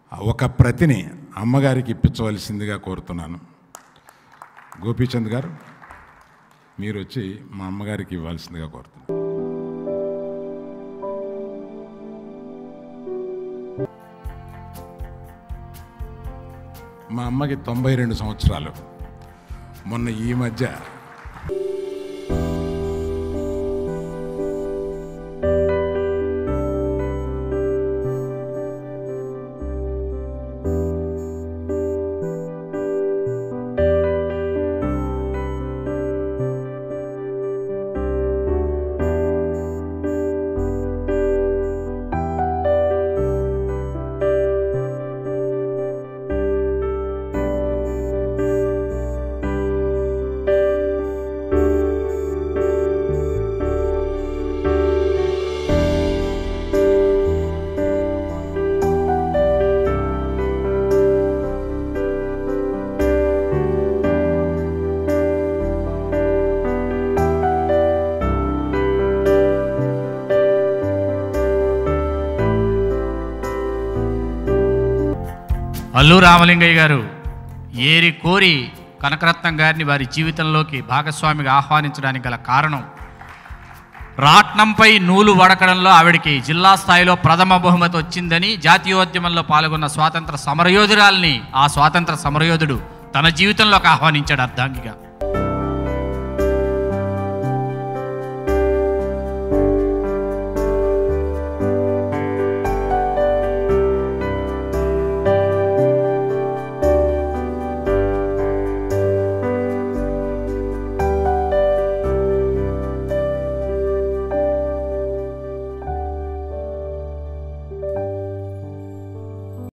ఒక ప్రతిని అమ్మగారికి ఇప్పించవలసిందిగా కోరుతున్నాను గోపీచంద్ గారు మీరు వచ్చి మా అమ్మగారికి ఇవ్వాల్సిందిగా కోరుతున్నాను మా అమ్మకి తొంభై రెండు సంవత్సరాలు మొన్న ఈ మధ్య అల్లు రామలింగయ్య గారు ఏరి కోరి కనకరత్నం గారిని వారి జీవితంలోకి భాగస్వామిగా ఆహ్వానించడానికి గల కారణం రాట్నంపై నూలు వడకడంలో ఆవిడికి జిల్లా స్థాయిలో ప్రథమ బహుమతి వచ్చిందని జాతీయోద్యమంలో పాల్గొన్న స్వాతంత్ర సమరయోధురాల్ని ఆ స్వాతంత్ర సమరయోధుడు తన జీవితంలోకి ఆహ్వానించాడు అర్ధాంగిగా